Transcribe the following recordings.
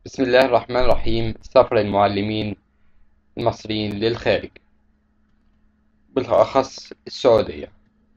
بسم الله الرحمن الرحيم سفر المعلمين المصريين للخارج بالأخص السعودية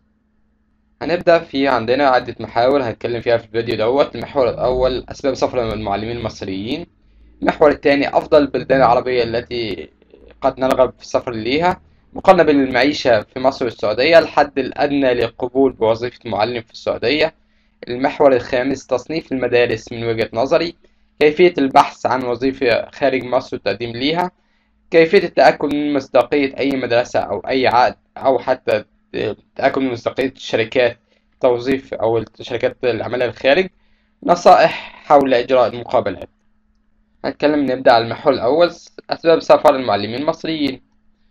هنبدأ في عندنا عدة محاور هنتكلم فيها في الفيديو دوت المحور الأول أسباب سفر المعلمين المصريين المحور الثاني أفضل البلدان العربية التي قد نرغب في السفر ليها مقارنة بين المعيشة في مصر والسعودية الحد الأدنى للقبول بوظيفة معلم في السعودية المحور الخامس تصنيف المدارس من وجهة نظري كيفية البحث عن وظيفة خارج مصر والتقديم ليها كيفية التأكد من مصداقية أي مدرسة أو أي عقد أو حتى التأكد من مصداقية شركات توظيف أو شركات العمل الخارج نصائح حول إجراء المقابلات هنتكلم نبدأ على المحور الأول أسباب سفر المعلمين المصريين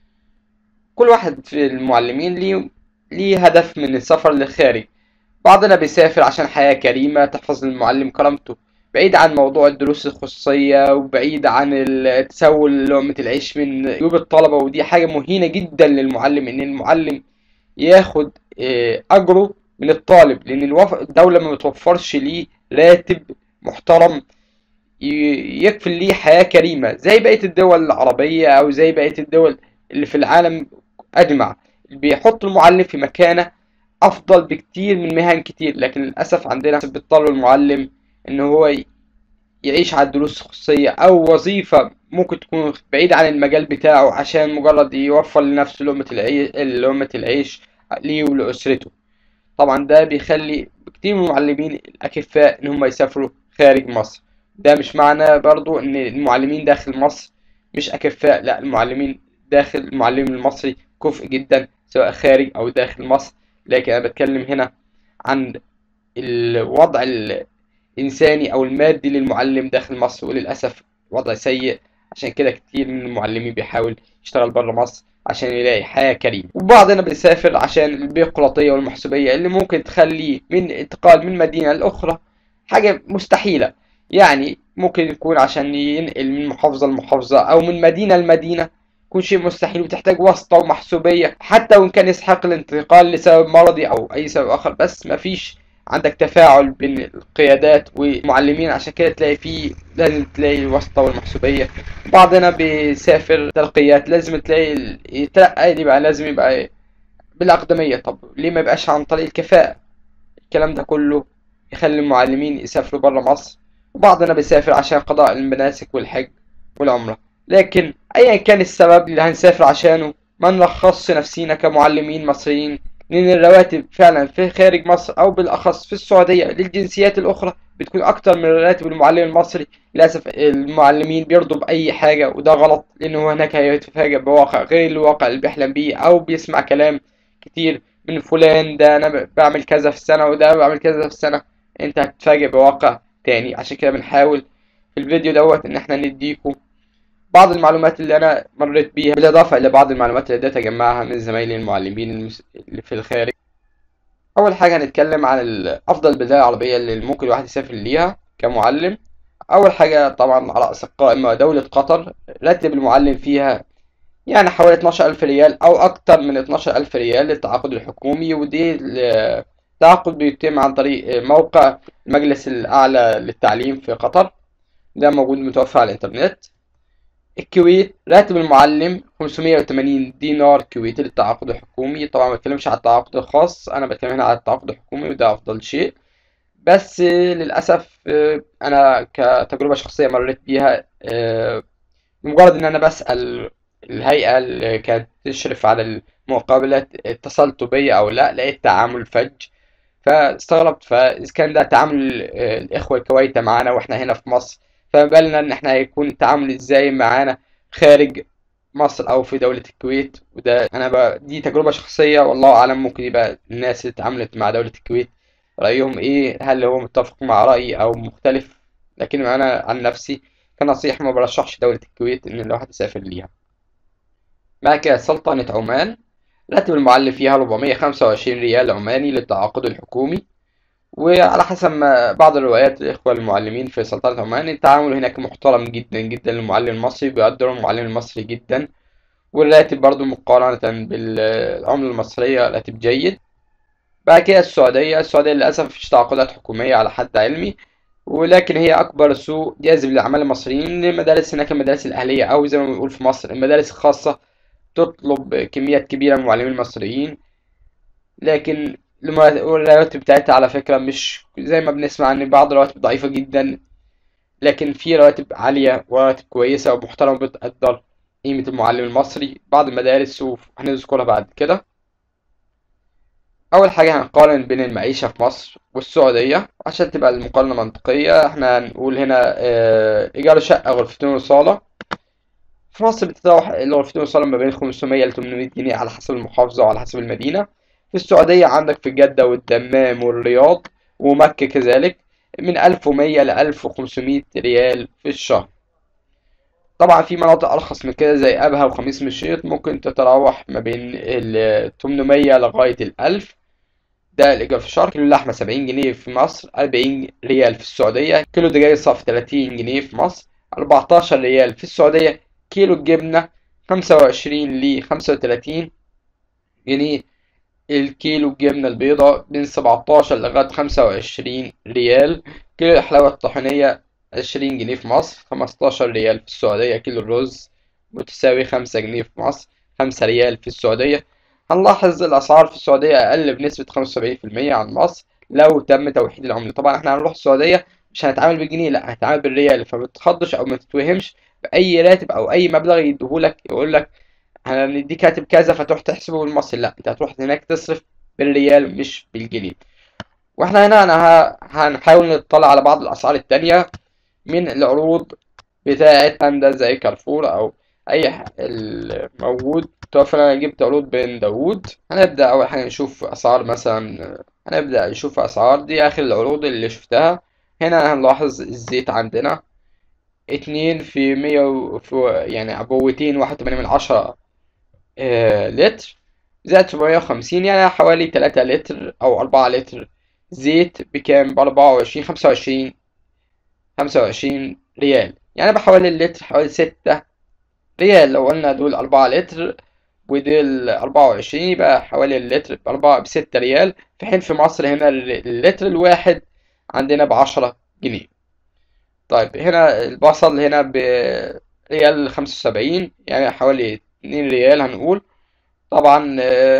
كل واحد في المعلمين ليه ليه هدف من السفر للخارج بعضنا بيسافر عشان حياة كريمة تحفظ للمعلم كرامته بعيد عن موضوع الدروس الخصوصية وبعيد عن تسول لقمة العيش من جيوب الطلبة ودي حاجة مهينة جدا للمعلم إن المعلم ياخد أجره من الطالب لأن الدولة ما بتوفرش ليه راتب محترم يكفل ليه حياة كريمة زي بقية الدول العربية أو زي بقية الدول اللي في العالم أجمع بيحط المعلم في مكانة أفضل بكتير من مهن كتير لكن للأسف عندنا بيضطر المعلم إن هو يعيش على الدروس الخصوصية أو وظيفة ممكن تكون بعيدة عن المجال بتاعه عشان مجرد يوفر لنفسه لقمة العيش لقمة العيش ليه ولأسرته طبعا ده بيخلي كتير من المعلمين الأكفاء إن هم يسافروا خارج مصر ده مش معنى برضو إن المعلمين داخل مصر مش أكفاء لا المعلمين داخل المعلم المصري كفء جدا سواء خارج أو داخل مصر لكن أنا بتكلم هنا عن الوضع الإنساني أو المادي للمعلم داخل مصر وللأسف وضع سيء عشان كده كتير من المعلمين بيحاول يشتغل بره مصر عشان يلاقي حياة كريمة وبعضنا بيسافر عشان البيروقراطية والمحسوبية اللي ممكن تخليه من انتقال من مدينة لأخرى حاجة مستحيلة يعني ممكن يكون عشان ينقل من محافظة لمحافظة أو من مدينة لمدينة يكون شيء مستحيل وتحتاج واسطة ومحسوبية حتى وإن كان يسحق الانتقال لسبب مرضي أو أي سبب آخر بس مفيش عندك تفاعل بين القيادات والمعلمين عشان كده تلاقي فيه لازم تلاقي الواسطة والمحسوبية بعضنا بيسافر ترقيات لازم تلاقي يترقى يبقى لازم يبقى بالأقدمية طب ليه ما يبقاش عن طريق الكفاءة الكلام ده كله يخلي المعلمين يسافروا برا مصر وبعضنا بيسافر عشان قضاء المناسك والحج والعمرة لكن أيا كان السبب اللي هنسافر عشانه ما نلخصش نفسينا كمعلمين مصريين لأن الرواتب فعلا في خارج مصر أو بالأخص في السعودية للجنسيات الأخرى بتكون أكتر من راتب المعلم المصري للأسف المعلمين بيرضوا بأي حاجة وده غلط لأنه هناك هيتفاجأ بواقع غير الواقع اللي بيحلم بيه أو بيسمع كلام كتير من فلان ده أنا بعمل كذا في السنة وده بعمل كذا في السنة أنت هتتفاجئ بواقع تاني عشان كده بنحاول في الفيديو دوت إن احنا نديكم بعض المعلومات اللي انا مريت بيها بالاضافه الى بعض المعلومات اللي قدرت اجمعها من زمايلي المعلمين المس... اللي في الخارج اول حاجه هنتكلم عن افضل البلدان العربيه اللي ممكن الواحد يسافر ليها كمعلم اول حاجه طبعا على راس القائمه دوله قطر راتب المعلم فيها يعني حوالي 12000 ريال او اكتر من 12000 ريال للتعاقد الحكومي ودي التعاقد بيتم عن طريق موقع المجلس الاعلى للتعليم في قطر ده موجود متوفر على الانترنت الكويت راتب المعلم 580 دينار كويتي للتعاقد الحكومي طبعا ما بتكلمش على التعاقد الخاص انا بتكلم هنا على التعاقد الحكومي وده افضل شيء بس للاسف انا كتجربه شخصيه مريت بيها بمجرد ان انا بسال الهيئه اللي كانت تشرف على المقابلات اتصلتوا بيا او لا لقيت تعامل فج فاستغربت فاذا كان ده تعامل الاخوه الكويتة معانا واحنا هنا في مصر فما بالنا ان احنا هيكون التعامل ازاي معانا خارج مصر او في دولة الكويت وده انا بقى دي تجربة شخصية والله اعلم ممكن يبقى الناس اللي اتعاملت مع دولة الكويت رأيهم ايه هل هو متفق مع رأيي او مختلف لكن انا عن نفسي كنصيحة ما برشحش دولة الكويت ان الواحد يسافر ليها بعد كده سلطنة عمان راتب المعلم فيها 425 ريال عماني للتعاقد الحكومي وعلى حسب ما بعض الروايات الإخوة المعلمين في سلطنة عمان التعامل هناك محترم جدا جدا للمعلم المصري بيقدروا المعلم المصري جدا والراتب برضو مقارنة بالعملة المصرية راتب جيد بعد كده السعودية السعودية للأسف مفيش تعاقدات حكومية على حد علمي ولكن هي أكبر سوق جاذب للعمال المصريين للمدارس هناك المدارس الأهلية أو زي ما بنقول في مصر المدارس الخاصة تطلب كميات كبيرة من المعلمين المصريين لكن الرواتب بتاعتها على فكرة مش زي ما بنسمع إن بعض الرواتب ضعيفة جدا لكن في رواتب عالية ورواتب كويسة ومحترمة بتقدر قيمة المعلم المصري بعض المدارس وهنذكرها بعد كده أول حاجة هنقارن بين المعيشة في مصر والسعودية عشان تبقى المقارنة منطقية احنا هنقول هنا اه إيجار شقة غرفتين وصالة في مصر بتتراوح الغرفتين وصالة ما بين 500 ل 800 جنيه على حسب المحافظة وعلى حسب المدينة في السعودية عندك في جدة والدمام والرياض ومكة كذلك من 1100 ل 1500 ريال في الشهر طبعا في مناطق أرخص من كده زي أبها وخميس مشيط ممكن تتراوح ما بين ال 800 لغاية ال 1000 ده الإيجار في الشهر كيلو اللحمة 70 جنيه في مصر 40 ريال في السعودية كيلو دجاج صف 30 جنيه في مصر 14 ريال في السعودية كيلو الجبنة 25 ل 35 جنيه الكيلو الجبنة البيضاء من 17 لغاية 25 ريال كيلو الحلاوة الطحينية 20 جنيه في مصر 15 ريال في السعودية كيلو الرز متساوي 5 جنيه في مصر 5 ريال في السعودية هنلاحظ الأسعار في السعودية أقل بنسبة 75% عن مصر لو تم توحيد العملة طبعا احنا هنروح السعودية مش هنتعامل بالجنيه لا هنتعامل بالريال فما تتخضش أو ما تتوهمش بأي راتب أو أي مبلغ يديهولك يقول لك هنديك راتب كذا فتروح تحسبه بالمصري لا انت هتروح هناك تصرف بالريال مش بالجنيه واحنا هنا انا هنحاول نطلع على بعض الاسعار التانية من العروض بتاعة أندا زي كارفور أو أي الموجود توفر أنا جبت عروض بين داوود هنبدأ أول حاجة نشوف أسعار مثلا هنبدأ نشوف أسعار دي آخر العروض اللي شفتها هنا هنلاحظ الزيت عندنا اتنين في مية و... في يعني عبوتين واحد وتمانية من عشرة آه لتر زائد سبعمية وخمسين يعني حوالي تلاتة لتر أو أربعة لتر زيت بكام بأربعة وعشرين خمسة وعشرين خمسة وعشرين ريال يعني بحوالي اللتر حوالي ستة ريال لو قلنا دول أربعة لتر ودول أربعة وعشرين يبقى حوالي اللتر بأربعة بستة ريال في حين في مصر هنا اللتر الواحد عندنا بعشرة جنيه طيب هنا البصل هنا بريال خمسة وسبعين يعني حوالي اتنين ريال هنقول طبعا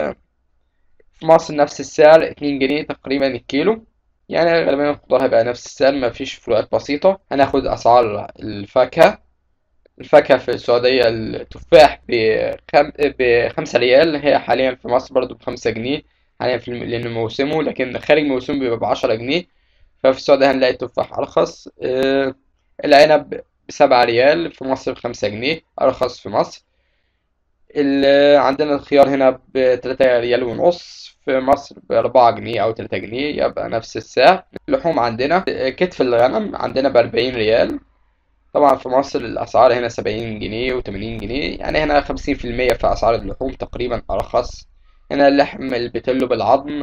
في مصر نفس السعر اتنين جنيه تقريبا الكيلو يعني غالبا الخضار هيبقى نفس السعر مفيش فروقات بسيطة هناخد أسعار الفاكهة الفاكهة في السعودية التفاح بخم... بخمسة ريال هي حاليا في مصر برضو بخمسة جنيه حاليا في الم... لأن موسمه لكن خارج موسمه بيبقى بعشرة جنيه ففي السعودية هنلاقي التفاح أرخص آه العنب بسبعة ريال في مصر بخمسة جنيه أرخص في مصر عندنا الخيار هنا بتلاتة ريال ونص في مصر بأربعة جنيه أو تلاتة جنيه يبقى نفس السعر اللحوم عندنا كتف الغنم عندنا بأربعين ريال طبعا في مصر الأسعار هنا سبعين جنيه وتمانين جنيه يعني هنا خمسين في المية في أسعار اللحوم تقريبا أرخص هنا اللحم البتلو بالعظم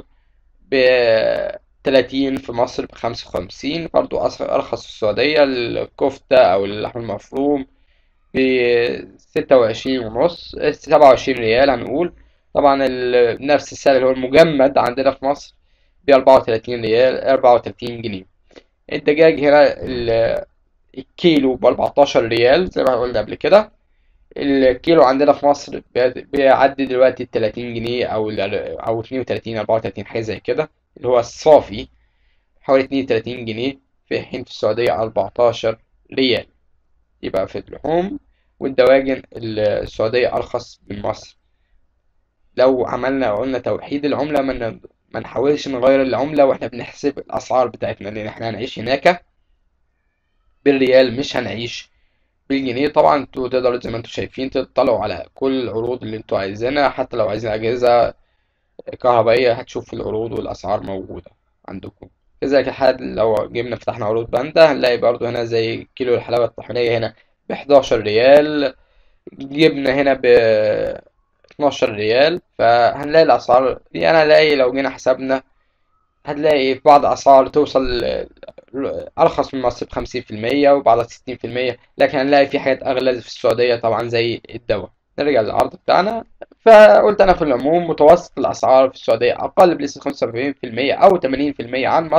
بتلاتين في مصر بخمسة وخمسين برضو أرخص في السعودية الكفتة أو اللحم المفروم بستة وعشرين ونص سبعة وعشرين ريال هنقول طبعا نفس السعر اللي هو المجمد عندنا في مصر بأربعة وتلاتين ريال أربعة وتلاتين جنيه الدجاج هنا الكيلو بأربعتاشر ريال زي ما قلنا قبل كده الكيلو عندنا في مصر بيعدي دلوقتي التلاتين جنيه أو أو اتنين وتلاتين أربعة وتلاتين حاجة زي كده اللي هو الصافي حوالي اتنين وتلاتين جنيه في حين في السعودية أربعتاشر ريال يبقى في اللحوم والدواجن السعودية أرخص من مصر لو عملنا قلنا توحيد العملة من ما نحاولش نغير العملة واحنا بنحسب الأسعار بتاعتنا لأن احنا هنعيش هناك بالريال مش هنعيش بالجنيه طبعا انتوا تقدروا زي ما انتوا شايفين تطلعوا على كل العروض اللي انتوا عايزينها حتى لو عايزين أجهزة كهربائية هتشوفوا العروض والأسعار موجودة عندكم كذلك حد لو جبنا فتحنا عروض باندا هنلاقي برضو هنا زي كيلو الحلاوة الطحينية هنا بحداشر ريال جبنة هنا ب 12 ريال فهنلاقي الأسعار دي أنا هلاقي لو جينا حسبنا هتلاقي في بعض أسعار توصل أرخص من مصر بخمسين في المية وبعضها ستين في المية لكن هنلاقي في حاجات أغلى في السعودية طبعا زي الدواء نرجع للعرض بتاعنا فقلت أنا في العموم متوسط الأسعار في السعودية أقل بنسبة خمسة وأربعين في المية أو تمانين في المية عن مصر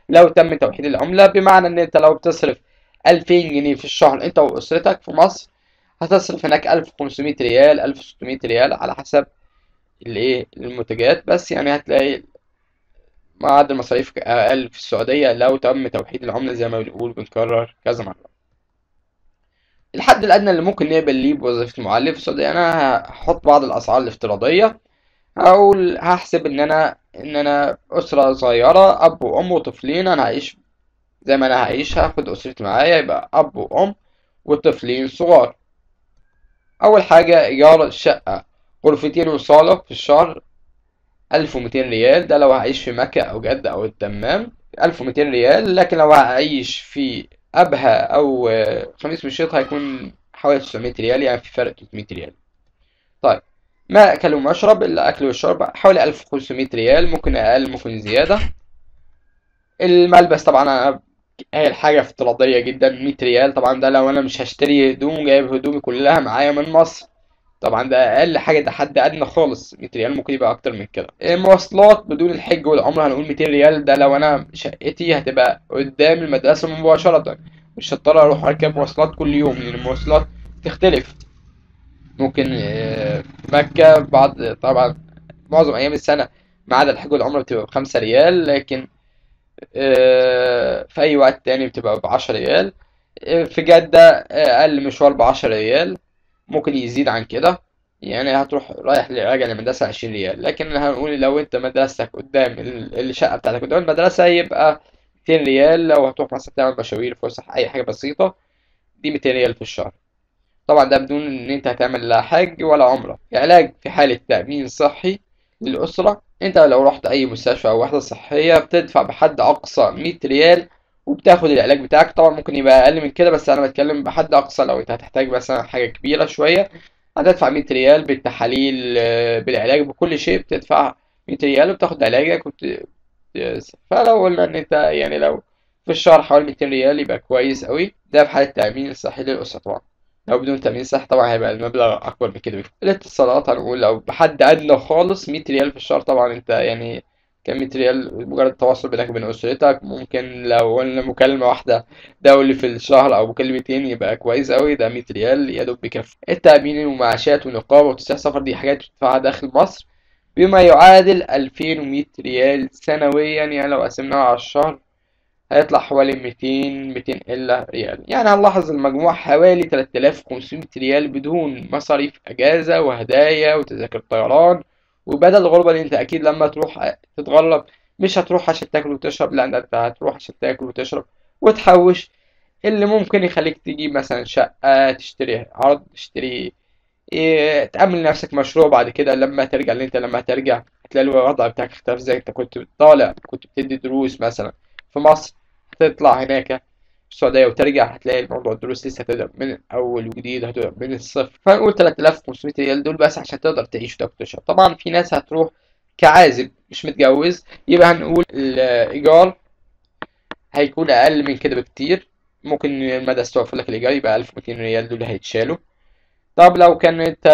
لو تم توحيد العملة بمعنى ان انت لو بتصرف 2000 جنيه في الشهر انت واسرتك في مصر هتصرف هناك 1500 ريال 1600 ريال على حسب الايه المنتجات بس يعني هتلاقي معدل المصاريف اقل في السعودية لو تم توحيد العملة زي ما بنقول بنكرر كذا مرة الحد الأدنى اللي ممكن نقبل ليه بوظيفة المعلم في السعودية أنا هحط بعض الأسعار الافتراضية هقول هحسب إن أنا إن أنا أسرة صغيرة أب وأم وطفلين أنا هعيش زي ما أنا هعيش هاخد أسرتي معايا يبقى أب وأم وطفلين صغار أول حاجة إيجار الشقة غرفتين وصالة في الشهر ألف وميتين ريال ده لو هعيش في مكة أو جدة أو الدمام ألف وميتين ريال لكن لو هعيش في أبها أو خميس مشيط هيكون حوالي 900 ريال يعني في فرق 300 ريال طيب ما أكل ومشرب الأكل والشرب حوالي 1500 ريال ممكن أقل ممكن زيادة الملبس طبعا أنا هي الحاجة افتراضية جدا 100 ريال طبعا ده لو أنا مش هشتري هدوم جايب هدومي كلها معايا من مصر طبعا ده اقل حاجه ده حد ادنى خالص 100 ريال ممكن يبقى اكتر من كده المواصلات بدون الحج والعمره هنقول 200 ريال ده لو انا شقتي هتبقى قدام المدرسه مباشره مش هضطر اروح اركب مواصلات كل يوم لان المواصلات تختلف ممكن مكه بعض طبعا معظم ايام السنه ما عدا الحج والعمره بتبقى بخمسة ريال لكن في اي وقت تاني بتبقى بعشرة ريال في جدة أقل مشوار بعشرة ريال ممكن يزيد عن كده يعني هتروح رايح راجع للمدرسة عشرين ريال لكن هنقول لو انت مدرستك قدام الشقة بتاعتك قدام المدرسة يبقى ميتين ريال لو هتروح مثلا تعمل مشاوير فسح أي حاجة بسيطة دي ميتين ريال في الشهر طبعا ده بدون ان انت هتعمل لا حج ولا عمرة علاج في حالة تأمين صحي للأسرة انت لو رحت أي مستشفى أو وحدة صحية بتدفع بحد أقصى مية ريال وبتاخد العلاج بتاعك طبعا ممكن يبقى اقل من كده بس انا بتكلم بحد اقصى لو انت هتحتاج مثلا حاجه كبيره شويه هتدفع 100 ريال بالتحاليل بالعلاج بكل شيء بتدفع 100 ريال وبتاخد علاجك وبت... فلو قلنا ان انت يعني لو في الشهر حوالي 200 ريال يبقى كويس قوي ده في حاله التامين الصحي للاسره طبعا لو بدون تامين صحي طبعا هيبقى المبلغ اكبر من كده الاتصالات هنقول لو بحد ادنى خالص 100 ريال في الشهر طبعا انت يعني كم 100 ريال مجرد التواصل بينك وبين أسرتك ممكن لو قلنا مكالمة واحدة دولي في الشهر أو مكالمتين يبقى كويس أوي ده 100 ريال يا دوب بيكفي التأمين ومعاشات ونقابة وتصحيح سفر دي حاجات بتدفعها داخل مصر بما يعادل 2100 ريال سنويا يعني لو قسمناها على الشهر هيطلع حوالي 200 200 إلا ريال يعني هنلاحظ المجموع حوالي 3500 ريال بدون مصاريف أجازة وهدايا وتذاكر طيران وبدل الغربة اللي انت اكيد لما تروح تتغرب مش هتروح عشان تاكل وتشرب لا انت هتروح عشان تاكل وتشرب وتحوش اللي ممكن يخليك تجيب مثلا شقة تشتري عرض تشتري إيه تأمن لنفسك مشروع بعد كده لما ترجع اللي انت لما ترجع هتلاقي الوضع بتاعك اختلف زي انت كنت طالع كنت بتدي دروس مثلا في مصر هتطلع هناك السعودية وترجع هتلاقي الموضوع الدروس لسه هتبدأ من أول وجديد هتبدأ من الصفر فنقول 3500 ريال دول بس عشان تقدر تعيش وتاكل وتشرب طبعا في ناس هتروح كعازب مش متجوز يبقى هنقول الإيجار هيكون أقل من كده بكتير ممكن المدرسة توفر لك الإيجار يبقى 1200 ريال دول هيتشالوا طب لو كان أنت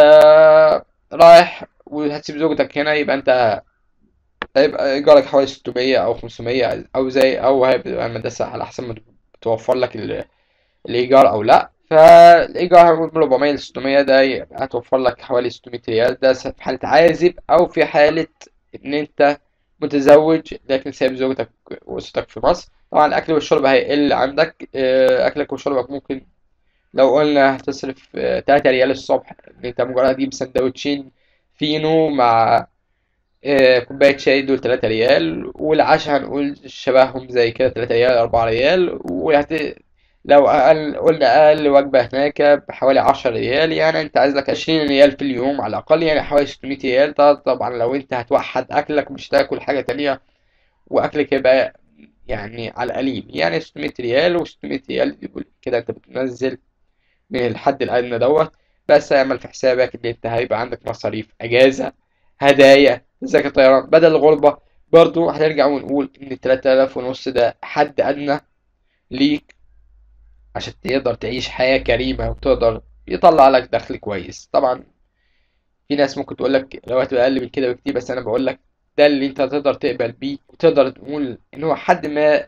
رايح وهتسيب زوجتك هنا يبقى أنت هيبقى إيجارك حوالي 600 أو 500 أو زي أو هيبقى المدرسة على حسب ما توفر لك الإيجار أو لأ فالإيجار هنقول من 400 ل 600 ده هتوفر لك حوالي 600 ريال ده في حالة عازب أو في حالة إن أنت متزوج لكن سايب زوجتك وأسرتك في مصر طبعا الأكل والشرب هيقل عندك أكلك وشربك ممكن لو قلنا هتصرف 3 ريال الصبح إن أنت مجرد تجيب سندوتشين فينو مع كوباية شاي دول تلاتة ريال والعشاء هنقول شبههم زي كده تلاتة ريال أربعة ريال وهت... لو أقل قلنا أقل وجبة هناك بحوالي عشرة ريال يعني أنت عايز لك عشرين ريال في اليوم على الأقل يعني حوالي ستمية ريال طبعا لو أنت هتوحد أكلك مش تاكل حاجة تانية وأكلك يبقى يعني على القليل يعني ستمية ريال وستمية ريال كده أنت بتنزل من الحد الأدنى دوت بس اعمل في حسابك إن أنت هيبقى عندك مصاريف أجازة هدايا تذاكر طيران بدل الغربة برضو هنرجع ونقول إن التلاتة آلاف ونص ده حد أدنى ليك عشان تقدر تعيش حياة كريمة وتقدر يطلع لك دخل كويس طبعا في ناس ممكن تقول لك لو هتبقى أقل من كده بكتير بس أنا بقول لك ده اللي أنت تقدر تقبل بيه وتقدر تقول إن هو حد ما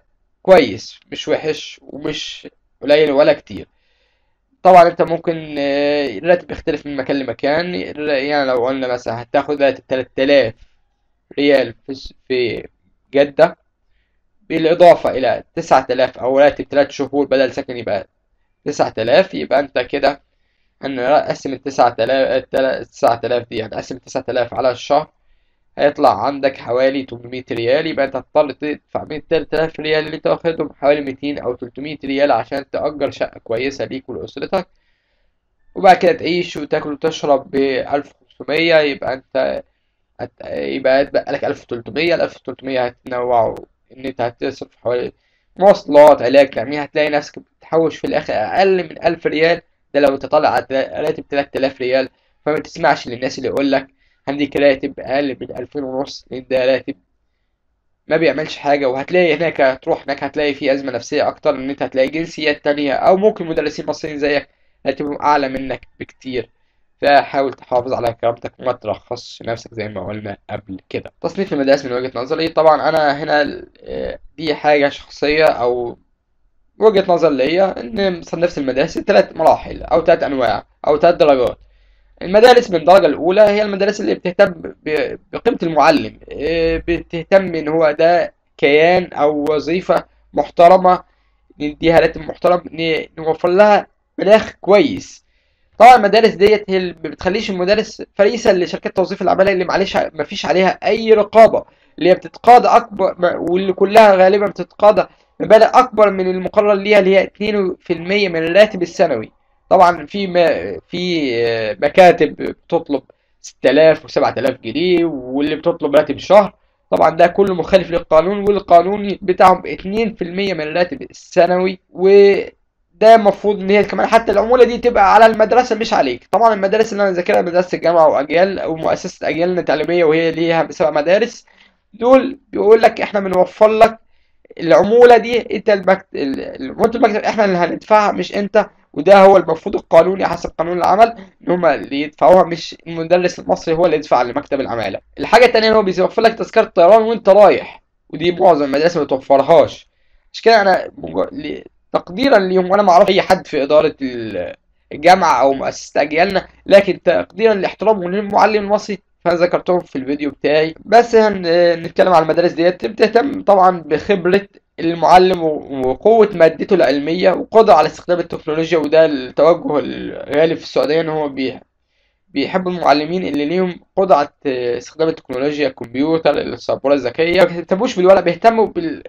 كويس مش وحش ومش قليل ولا كتير طبعا انت ممكن آه، الراتب بيختلف من مكان لمكان يعني لو قلنا مثلا هتاخد راتب 3000 ريال في في جدة بالإضافة إلى 9000 أو راتب 3 شهور بدل سكن يبقى 9000 يبقى أنت كده هنقسم ال 9000 9000 دي هنقسم 9000 على الشهر هيطلع عندك حوالي 800 ريال يبقى انت هتضطر تدفع من 3000 ريال اللي تاخدهم حوالي 200 او 300 ريال عشان تأجر شقة كويسة ليك ولأسرتك وبعد كده تعيش وتاكل وتشرب ب 1500 يبقى انت هت... يبقى هتبقى لك 1300 ال 1300 هتنوعوا ان انت هتصرف حوالي مواصلات علاج يعني هتلاقي نفسك بتحوش في الاخر اقل من 1000 ريال ده لو انت طالع على راتب 3000 ريال فما تسمعش للناس اللي يقول لك عندك راتب اقل من 2000 ونص لان ده راتب ما بيعملش حاجة وهتلاقي هناك هتروح هناك هتلاقي في أزمة نفسية أكتر إن أنت هتلاقي جنسيات تانية أو ممكن مدرسين مصريين زيك هتبقوا أعلى منك بكتير فحاول تحافظ على كرامتك وما ترخصش نفسك زي ما قلنا قبل كده تصنيف المدارس من وجهة نظري طبعا أنا هنا آه، دي حاجة شخصية أو وجهة نظر ليا إن صنفت المدارس ثلاث مراحل أو ثلاث أنواع أو ثلاث درجات المدارس من الدرجة الأولى هي المدارس اللي بتهتم ب- بقيمة المعلم إيه، بتهتم إن هو ده كيان أو وظيفة محترمة نديها راتب محترم ن- نوفر لها مناخ كويس طبعا المدارس ديت هي اللي ما بتخليش المدرس فريسة لشركات توظيف العمالة اللي معلش ما فيش عليها أي رقابة اللي هي بتتقاضى أكبر ما- واللي كلها غالبا بتتقاضى مبالغ أكبر من المقرر ليها اللي هي 2% من الراتب السنوي طبعا في ما في آه، مكاتب بتطلب 6000 و7000 جنيه واللي بتطلب راتب شهر طبعا ده كله مخالف للقانون والقانون بتاعهم 2% من الراتب السنوي وده المفروض ان هي كمان حتى العمولة دي تبقى على المدرسة مش عليك طبعا المدارس اللي انا ذاكرها مدرسة الجامعة واجيال او مؤسسة اجيال التعليمية وهي ليها سبع مدارس دول بيقول لك احنا بنوفر لك العمولة دي انت المكتب عمولة المكتب احنا اللي هندفعها مش انت وده هو المفروض القانوني حسب قانون العمل ان هم اللي يدفعوها مش المدرس المصري هو اللي يدفع لمكتب العمالة الحاجة التانية ان هو بيوفر لك تذكرة طيران وانت رايح ودي معظم المدارس ما بتوفرهاش مش كده انا مج- ل- تقديرا ليهم وانا ما اعرفش اي حد في ادارة ال- الجامعة او مؤسسة اجيالنا لكن تقديرا لاحترامهم للمعلم المصري فانا ذكرتهم في الفيديو بتاعي بس هنتكلم على المدارس ديت بتهتم طبعا بخبرة المعلم و- وقوة مادته العلمية وقدرة على استخدام التكنولوجيا وده التوجه الغالب في السعودية ان هو بي- بيحبوا المعلمين اللي ليهم قدرة على استخدام التكنولوجيا الكمبيوتر السبورة الذكية ما بيهتموش بالورق بيهتموا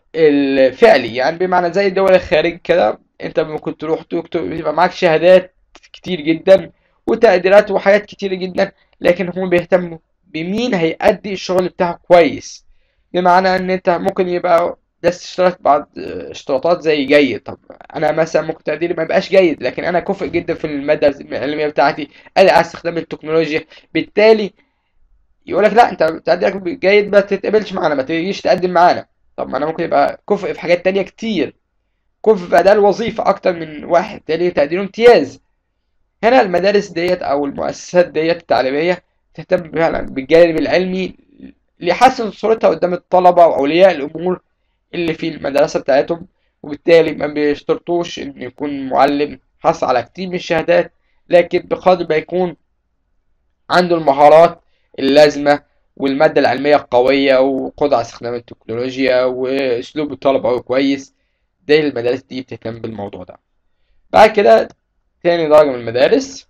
بالفعلي يعني بمعنى زي الدول الخارج كده انت ممكن تروح تكتب يبقى معاك شهادات كتير جدا وتقديرات وحاجات كتير جدا لكن هم بيهتموا بمين هيأدي الشغل بتاعه كويس بمعنى ان انت ممكن يبقى بس اشترك بعض اشتراطات زي جيد طب انا مثلا ممكن تقديري ما يبقاش جيد لكن انا كفء جدا في الماده العلميه بتاعتي ادي على استخدام التكنولوجيا بالتالي يقول لك لا انت تقديرك جيد ما تتقبلش معانا ما تجيش تقدم معانا طب ما انا ممكن يبقى كفء في حاجات تانية كتير كفء في اداء الوظيفه اكتر من واحد تاني تقديره امتياز هنا المدارس ديت او المؤسسات ديت التعليميه تهتم فعلا بالجانب العلمي ليحسن صورتها قدام الطلبه واولياء الامور اللي في المدرسة بتاعتهم وبالتالي ما بيشترطوش إن يكون معلم حصل على كتير من الشهادات لكن بقدر ما يكون عنده المهارات اللازمة والمادة العلمية القوية وقدرة على استخدام التكنولوجيا وأسلوب الطلبة كويس ده المدارس دي بتهتم بالموضوع ده بعد كده تاني درجة من المدارس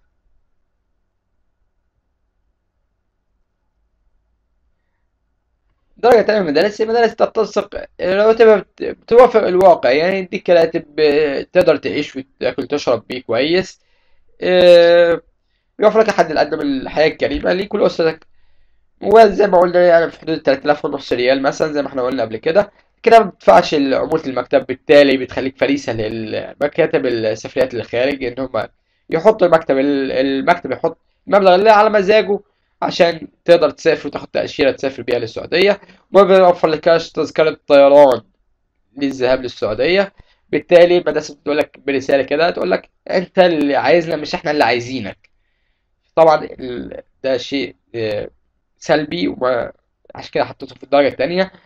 درجة تانية من المدارس هي مدارس تتسق رواتبها بت- بتوافق الواقع يعني يديك راتب آه، تقدر تعيش وتاكل تشرب بيه كويس آه، بيوفر لك الحد الأدنى من الحياة الكريمة ليك ولأسرتك وزي ما قلنا يعني في حدود 3000 ونص ريال مثلا زي ما احنا قلنا قبل كده كده ما بتدفعش عمولة المكتب بالتالي بتخليك فريسة للمكاتب السفريات للخارج ان هم يحطوا المكتب المكتب يحط المبلغ اللي على مزاجه عشان تقدر تسافر وتاخد تأشيرة تسافر بيها للسعودية وما بيوفر لكاش تذكرة طيران للذهاب للسعودية بالتالي المدرسة بتقول لك برسالة كده تقول لك انت اللي عايزنا مش احنا اللي عايزينك طبعا ال- ده شيء آه، سلبي وعشان كده حطيته في الدرجة التانية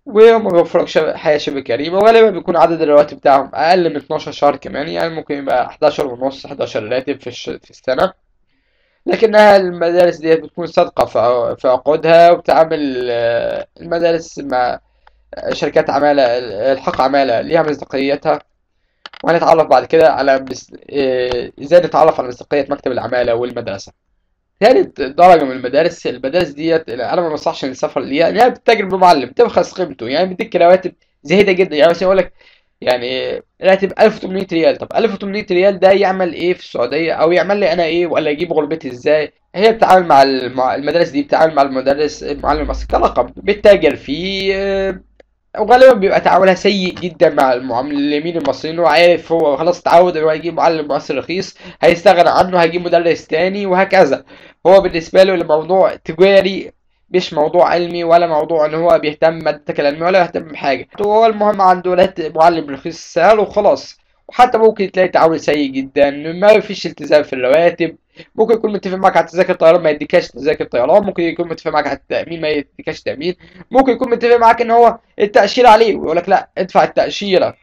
وما بيوفرلكش حياة شبه كريمة وغالبا بيكون عدد الرواتب بتاعهم أقل من 12 شهر كمان يعني ممكن يبقى 11 ونص 11 راتب في, الش... في السنة لكنها المدارس ديت بتكون صادقة في في عقودها وبتعامل آه، المدارس مع شركات عمالة الحق عمالة ليها مصداقيتها وهنتعرف بعد كده على بس... آه، ازاي نتعرف على مصداقية مكتب العمالة والمدرسة تالت درجة من المدارس المدارس ديت أنا ما بنصحش السفر ليها لأنها بتتاجر بمعلم تبخس قيمته يعني بيديك رواتب زهيدة جدا يعني مثلا يقول لك يعني راتب 1800 ريال طب 1800 ريال ده يعمل ايه في السعودية او يعمل لي انا ايه ولا يجيب غربتي ازاي هي بتتعامل مع المع- المدارس دي بتتعامل مع المدرس المعلم المصري كرقم بتتاجر فيه آه، وغالبا بيبقى تعاملها سيء جدا مع المعلمين المصريين هو عارف هو خلاص اتعود ان هو يجيب معلم مصري رخيص هيستغنى عنه هيجيب مدرس تاني وهكذا هو بالنسبة له الموضوع تجاري مش موضوع علمي ولا موضوع ان هو بيهتم مادتك العلمية ولا بيهتم بحاجة هو المهم عنده راتب معلم رخيص سهل وخلاص وحتى ممكن تلاقي تعامل سيء جدا ما فيش التزام في الرواتب ممكن يكون متفق معاك على تذاكر طيران ما يديكاش تذاكر طيران ممكن يكون متفق معاك على التأمين ما يديكاش تأمين ممكن يكون متفق معاك ان هو التأشيرة عليه ويقول لك لا ادفع التأشيرة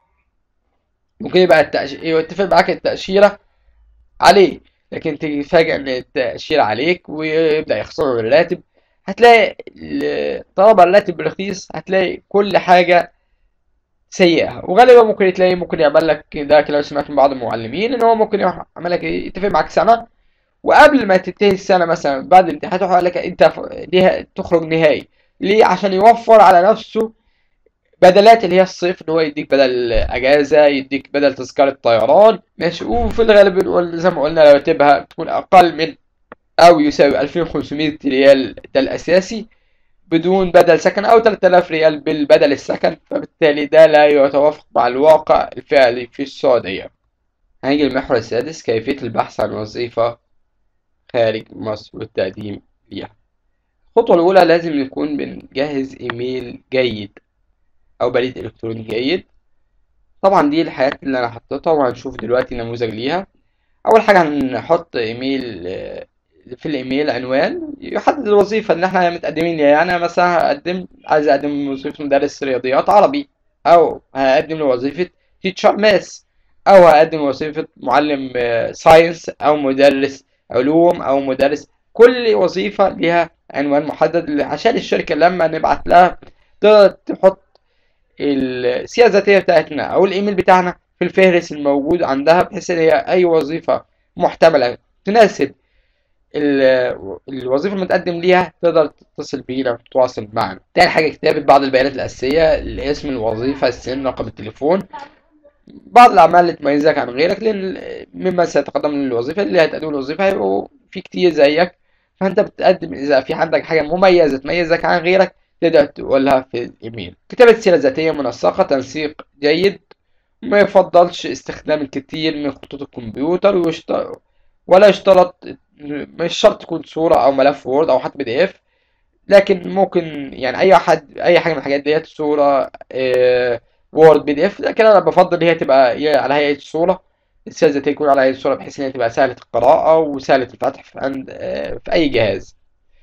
ممكن يبقى التأشيرة يتفق معاك التأشيرة عليه لكن تفاجأ ان التأشيرة عليك ويبدأ يخصم من الراتب هتلاقي ال- طالما الراتب رخيص هتلاقي كل حاجة سيئة وغالبا ممكن تلاقي ممكن يعمل لك ده كلام سمعت من بعض المعلمين ان هو ممكن يروح يعمل لك إيه؟ يتفق معاك سنة وقبل ما تنتهي السنة مثلا بعد الامتحان يقول لك انت ف- ليه تخرج نهائي ليه عشان يوفر على نفسه بدلات اللي هي الصيف ان هو يديك بدل اجازه يديك بدل تذكره طيران ماشي وفي الغالب بنقول زي ما قلنا رواتبها بتكون اقل من او يساوي 2500 ريال ده الاساسي بدون بدل سكن او 3000 ريال بالبدل السكن فبالتالي ده لا يتوافق مع الواقع الفعلي في السعوديه هنيجي المحور السادس كيفيه البحث عن وظيفه خارج مصر والتقديم ليها الخطوه الاولى لازم نكون بنجهز ايميل جيد او بريد الكتروني جيد طبعا دي الحاجات اللي انا حطيتها وهنشوف دلوقتي نموذج ليها اول حاجه هنحط ايميل آه، في الايميل عنوان يحدد الوظيفه اللي احنا متقدمين ليها يعني انا مثلا هقدم عايز اقدم وظيفه مدرس رياضيات عربي او هقدم لوظيفه تيتشر ماس او هقدم وظيفه معلم ساينس او مدرس علوم او مدرس كل وظيفه ليها عنوان محدد عشان الشركه لما نبعت لها تقدر تحط السيرة الذاتية بتاعتنا أو الإيميل بتاعنا في الفهرس الموجود عندها بحيث إن هي أي وظيفة محتملة تناسب ال- الوظيفة المتقدم ليها تقدر تتصل بينا وتتواصل معنا. تاني حاجة كتابة بعض البيانات الأساسية الاسم الوظيفة السن رقم التليفون بعض الأعمال اللي تميزك عن غيرك لأن مما سيتقدم للوظيفة اللي هتقدم الوظيفة هيبقوا في كتير زيك فأنت بتقدم إذا في عندك حاجة مميزة تميزك عن غيرك تقدر تقولها في الإيميل كتابة سيرة ذاتية منسقة تنسيق جيد ما يفضلش استخدام الكثير من خطوط الكمبيوتر ويشترط ولا يشترط مش شرط تكون صورة أو ملف وورد أو حتى بي دي إف لكن ممكن يعني أي حد أي حاجة من الحاجات ديت صورة آه، وورد بي دي إف لكن أنا بفضل إن هي تبقى يا على هيئة صورة السيرة الذاتية يكون على هيئة صورة بحيث إن هي تبقى سهلة القراءة وسهلة الفتح في عند آه، في أي جهاز.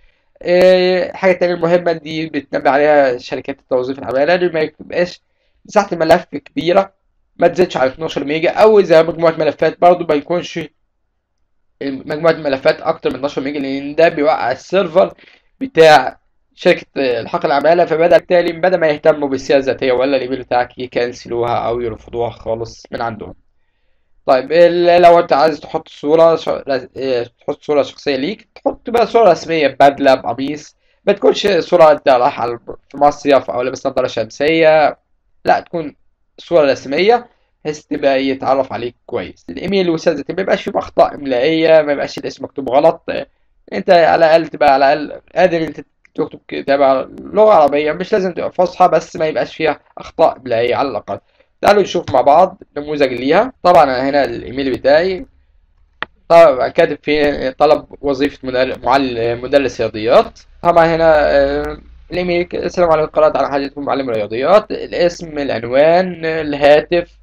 آه، حاجة تانية مهمة دي بتنبه عليها شركات التوظيف العمالة إن ما يبقاش مساحة الملف كبيرة ما تزيدش على 12 ميجا أو إذا مجموعة ملفات برضه ما يكونش مجموعة ملفات أكتر من 12 ميجا لأن ده بيوقع السيرفر بتاع شركة الحق العمالة فبدأ بالتالي بدل ما يهتموا بالسيرة الذاتية ولا الإيميل بتاعك يكنسلوها أو يرفضوها خالص من عندهم. طيب ال- لو انت عايز تحط صورة ش... اه، تحط صورة شخصية ليك تحط بقى صورة رسمية ببدلة بقميص ما تكونش صورة انت رايح على في مصيف او لابس نظارة شمسية لا تكون صورة رسمية بحيث تبقى يتعرف عليك كويس الايميل والسيرة ما يبقاش فيه اخطاء املائية ما يبقاش الاسم مكتوب غلط اه، انت على الاقل تبقى على الاقل قادر انت تكتب كتابة لغة عربية مش لازم تبقى فصحى بس ما يبقاش فيها اخطاء املائية على الاقل تعالوا نشوف مع بعض نموذج ليها طبعا انا هنا الايميل بتاعي طبعا كاتب فيه طلب وظيفة مدر- معلم مدرس رياضيات طبعا هنا آه، الايميل السلام عليكم قرأت على حاجتكم معلم رياضيات الاسم العنوان الهاتف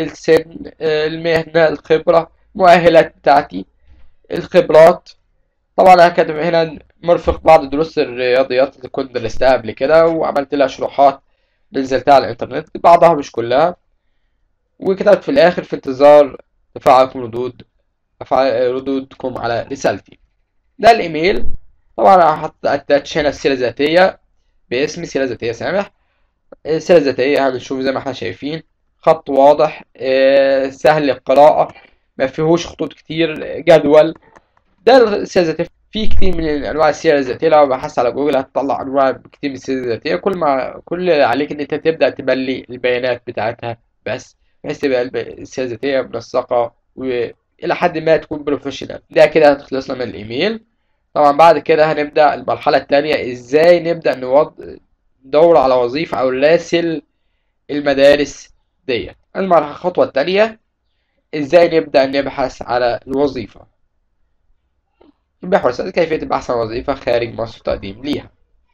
السن آه، المهنة الخبرة المؤهلات بتاعتي الخبرات طبعا انا كاتب هنا مرفق بعض دروس الرياضيات اللي كنت درستها قبل كده وعملت لها شروحات نزلتها على الانترنت بعضها مش كلها وكتبت في الاخر في انتظار تفاعلكم ردود ردودكم على رسالتي ده الايميل طبعا هحط اتاتش هنا السيره الذاتيه باسم سيره ذاتيه سامح السيره الذاتيه هنشوف زي ما احنا شايفين خط واضح سهل القراءه ما فيهوش خطوط كتير جدول ده السيره الذاتيه في كتير من انواع السير الذاتيه لو بحثت على جوجل هتطلع انواع كتير من السير الذاتيه كل ما كل اللي عليك ان انت تبدا تملي البيانات بتاعتها بس بحيث تبقى السير الذاتيه منسقه والى حد ما تكون بروفيشنال ده كده هتخلصنا من الايميل طبعا بعد كده هنبدا المرحله الثانيه ازاي نبدا نوض ندور على وظيفه او نراسل المدارس ديت المرحله الخطوه الثانيه ازاي نبدا نبحث على الوظيفه محور السؤال كيفية البحث عن وظيفة خارج مصر وتقديم ليها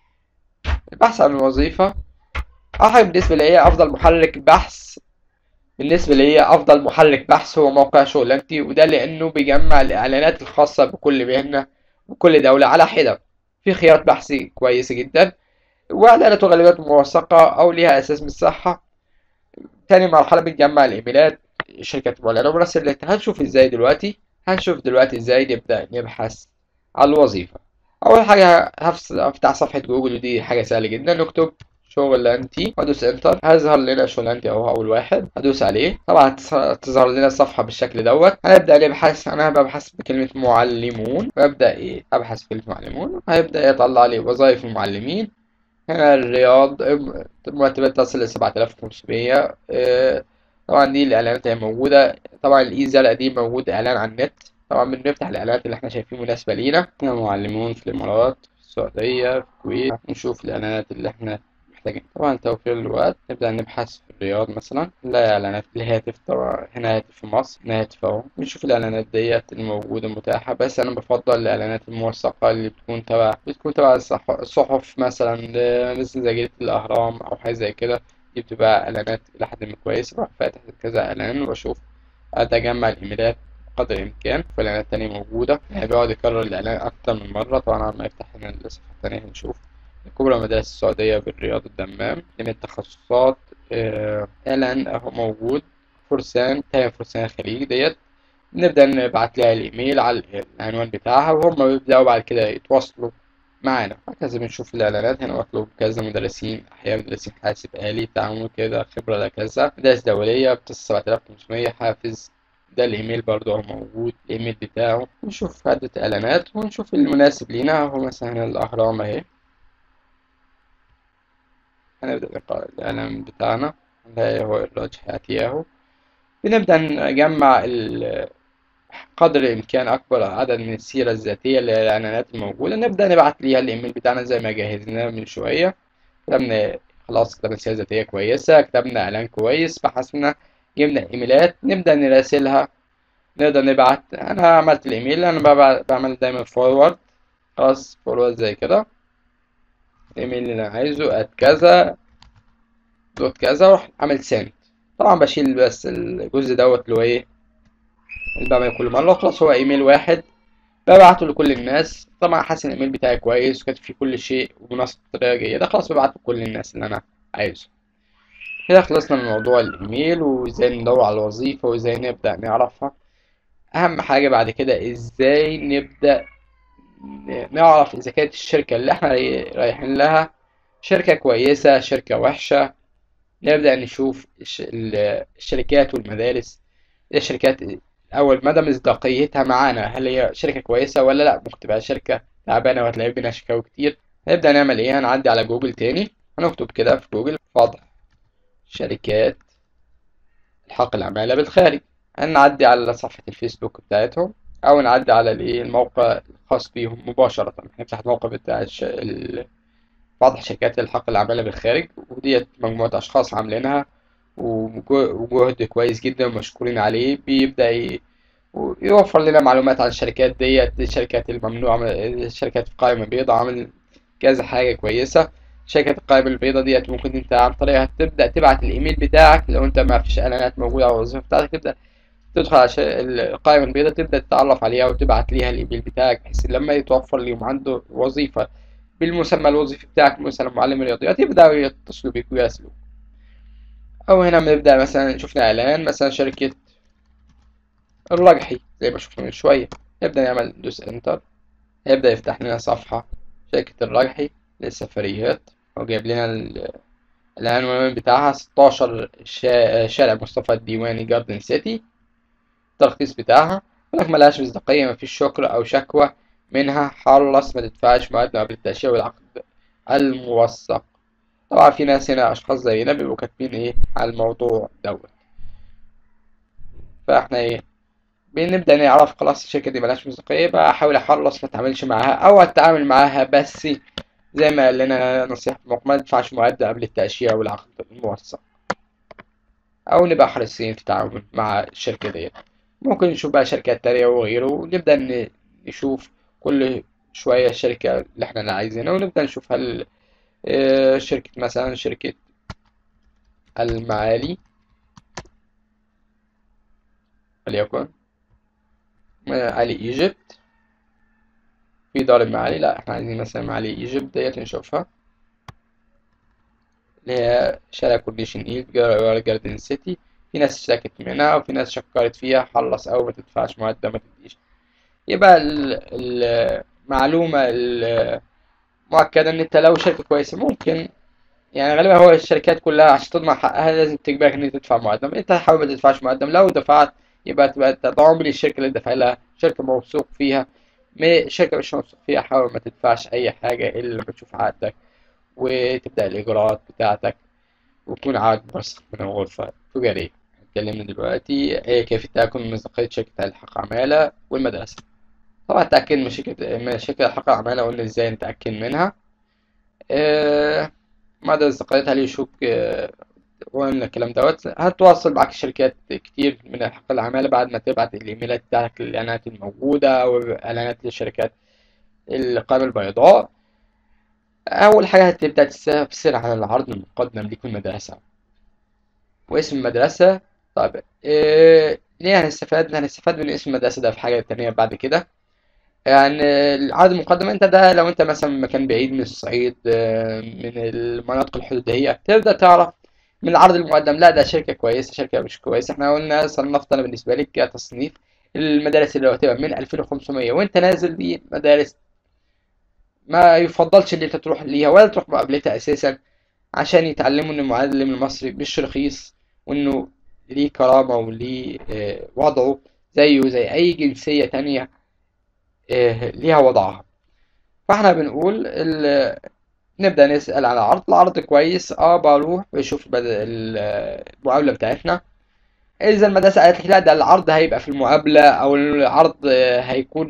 البحث عن الوظيفة أحد بالنسبة لي أفضل محرك بحث بالنسبة لي أفضل محرك بحث هو موقع شغلانتي وده لأنه بيجمع الإعلانات الخاصة بكل مهنة وكل دولة على حدة في خيارات بحث كويسة جدا وإعلاناته غالبا موثقة أو ليها أساس من الصحة تاني مرحلة بنجمع الإيميلات شركة معلنة ومراسلتها هنشوف إزاي دلوقتي هنشوف دلوقتي إزاي نبدأ نبحث على الوظيفة أول حاجة هفتح صفحة جوجل ودي حاجة سهلة جدا نكتب شغلانتي وادوس انتر هيظهر لنا شغلانتي اهو اول واحد هدوس عليه طبعا تظهر لنا الصفحه بالشكل دوت هنبدا نبحث انا ببحث بكلمه معلمون وابدا ايه ابحث بكلمه معلمون هيبدا يطلع لي وظائف المعلمين هنا الرياض مرتبات تصل ل 7500 طبعا دي الاعلانات اللي موجوده طبعا الايزا دي موجود اعلان على النت طبعا بنفتح الاعلانات اللي احنا شايفين مناسبه لينا هنا معلمون في الامارات في السعوديه في الكويت نشوف الاعلانات اللي احنا محتاجين طبعا توفير الوقت نبدا نبحث في الرياض مثلا نلاقي اعلانات الهاتف طبعا هنا هاتف في مصر هنا هاتف اهو نشوف الاعلانات ديت الموجوده متاحه بس انا بفضل الاعلانات الموثقه اللي بتكون تبع بتكون تبع الصحف مثلا مثل زي جريده الاهرام او حاجه زي كده دي بتبقى اعلانات الى حد ما كويسه بروح فاتح كذا اعلان واشوف اتجمع الايميلات قدر الإمكان في الإعلانات التانية موجودة يعني بيقعد يكرر الإعلان أكتر من مرة طبعا لما يفتح هنا الصفحة التانية هنشوف كبرى مدارس السعودية بالرياض الدمام من التخصصات إعلان أهو موجود فرسان تاني فرسان الخليج ديت نبدأ نبعت لها الإيميل على العنوان بتاعها وهم بيبدأوا بعد كده يتواصلوا معانا هكذا بنشوف الإعلانات هنا مطلوب كذا مدرسين أحياء مدرسين حاسب آلي تعامل كده خبرة لكذا مدارس دولية بتصل سبعة آلاف وخمسمية حافز ده الايميل برضو هو موجود الايميل بتاعه نشوف عدة اعلانات ونشوف المناسب لينا هو مثلا هنا الاهرام اهي هنبدأ نقرأ الاعلان بتاعنا ده هو الراجح ياتي اهو بنبدأ نجمع قدر الإمكان أكبر عدد من السيرة الذاتية للإعلانات الموجودة نبدأ نبعت ليها الإيميل بتاعنا زي ما جهزناه من شوية كتبنا خلاص كتبنا سيرة ذاتية كويسة كتبنا إعلان كويس بحثنا جبنا ايميلات نبدأ نراسلها نقدر نبعت انا عملت الايميل انا بعمل دايما فورورد خلاص فورورد زي كده الايميل اللي انا عايزه ات كذا دوت كذا واروح عامل سند طبعا بشيل بس الجزء دوت اللي هو ايه اللي بعمله كل مرة خلاص هو ايميل واحد ببعته لكل الناس طبعا حاسس الايميل بتاعي كويس وكاتب فيه كل شيء ومناسب بطريقة جيدة خلاص ببعته لكل الناس اللي انا عايزه كده خلصنا من موضوع الايميل وازاي ندور على الوظيفة وازاي نبدأ نعرفها اهم حاجة بعد كده ازاي نبدأ نعرف اذا كانت الشركة اللي احنا رايحين لها شركة كويسة شركة وحشة نبدأ نشوف الشركات والمدارس الشركات اول مدى مصداقيتها معانا هل هي شركة كويسة ولا لا ممكن تبقى شركة تعبانة وهتلاقي بينا شكاوي كتير نبدأ نعمل ايه هنعدي على جوجل تاني هنكتب كده في جوجل وضع شركات الحق العمالة بالخارج هنعدي على صفحة الفيسبوك بتاعتهم أو نعدي على الإيه الموقع الخاص بيهم مباشرة نفتح الموقع بتاع الش... ال... بعض شركات الحق العمالة بالخارج وديت مجموعة أشخاص عاملينها وجهد كويس جدا ومشكورين عليه بيبدأ ي... يوفر لنا معلومات عن الشركات ديت الشركات الممنوعة الشركات القائمة بيضاء عامل كذا حاجة كويسة شركة القائمة البيضاء ديت ممكن انت عن طريقها تبدأ تبعت الايميل بتاعك لو انت ما فيش اعلانات موجودة على الوظيفة بتاعتك تبدأ تدخل على القائمة البيضاء تبدأ تتعرف عليها وتبعت ليها الإيميل بتاعك بحيث لما يتوفر ليهم عنده وظيفة بالمسمى الوظيفي بتاعك مثلا معلم رياضيات يبدأوا يتصلوا بيك ويراسلوك أو هنا بنبدأ مثلا شفنا إعلان مثلا شركة الرجحي زي ما شفنا من شوية يبدأ نعمل دوس انتر يبدأ يفتح لنا صفحة شركة الرجحي للسفريات هو جايب لنا العنوان بتاعها ستاشر شارع مصطفى الديواني جاردن سيتي الترخيص بتاعها لك ملهاش مصداقية مفيش شكر أو شكوى منها خلص ما تدفعش مقدم قبل التأشيرة والعقد الموثق طبعا في ناس هنا أشخاص زينا بيبقوا كاتبين إيه على الموضوع دوت فاحنا إيه بنبدأ نعرف خلاص الشركة دي ملهاش مصداقية بقى أحاول أخلص ما أتعاملش معاها أو أتعامل معاها بس زي ما قال لنا نصيحة ما تدفعش مقدم قبل التأشيرة والعقد الموثق أو نبقى حريصين في التعامل مع الشركة ديت ممكن نشوف بقى شركات تانية وغيره ونبدأ نشوف كل شوية الشركة اللي احنا عايزينها ونبدأ نشوف هل شركة مثلا شركة المعالي وليكن معالي ايجيبت في دار المعالي لا احنا عايزين مثلا معالي ايجيبت ديت نشوفها اللي هي شارع كورنيشن ايد جاردن سيتي في ناس اشتكت منها وفي ناس شكرت فيها خلص او ما تدفعش مقدم ما تديش يبقى المعلومة المؤكدة ان انت لو شركة كويسة ممكن يعني غالبا هو الشركات كلها عشان تضمن حقها لازم تجبرك ان انت تدفع مقدم انت حاول ما تدفعش مقدم لو دفعت يبقى تبقى تضامن للشركة اللي دافع لها شركة موثوق فيها شركة مش موثوق فيها حاول ما تدفعش أي حاجة إلا لما تشوف عقدك وتبدأ الإجراءات بتاعتك ويكون عقد مرسخ من الغرفة التجارية اتكلمنا دلوقتي كيف التأكد من مصداقية شركة الحق عمالة والمدرسة طبعا التأكد من شركة من شركة الحق عمالة قلنا ازاي نتأكد منها أه مدى مصداقيتها ليشوك أه وقلنا الكلام دوت هتواصل معاك شركات كتير من الحق العمالة بعد ما تبعت الإيميلات بتاعتك للإعلانات الموجودة أو إعلانات للشركات القائمة البيضاء أول حاجة هتبدأ تستفسر عن العرض المقدم ليك من المدرسة واسم المدرسة طيب إيه ليه هنستفاد هنستفاد من اسم المدرسة ده في حاجة تانية بعد كده يعني العرض المقدم انت ده لو انت مثلا مكان بعيد من الصعيد من المناطق الحدودية تبدأ تعرف من العرض المقدم لا ده شركة كويسة شركة مش كويسة احنا قلنا صنفت انا بالنسبة لي كتصنيف المدارس اللي هتبقى من 2500 وانت نازل دي مدارس ما يفضلش ان انت تروح ليها ولا تروح مقابلتها اساسا عشان يتعلموا ان المعلم المصري مش رخيص وانه ليه كرامة وليه وضعه زيه زي اي جنسية تانية ليها وضعها فاحنا بنقول نبدأ نسأل على العرض العرض كويس اه بروح بشوف المقابلة بتاعتنا اذا المدرسة قالت لي لا ده العرض هيبقى في المقابلة او العرض هيكون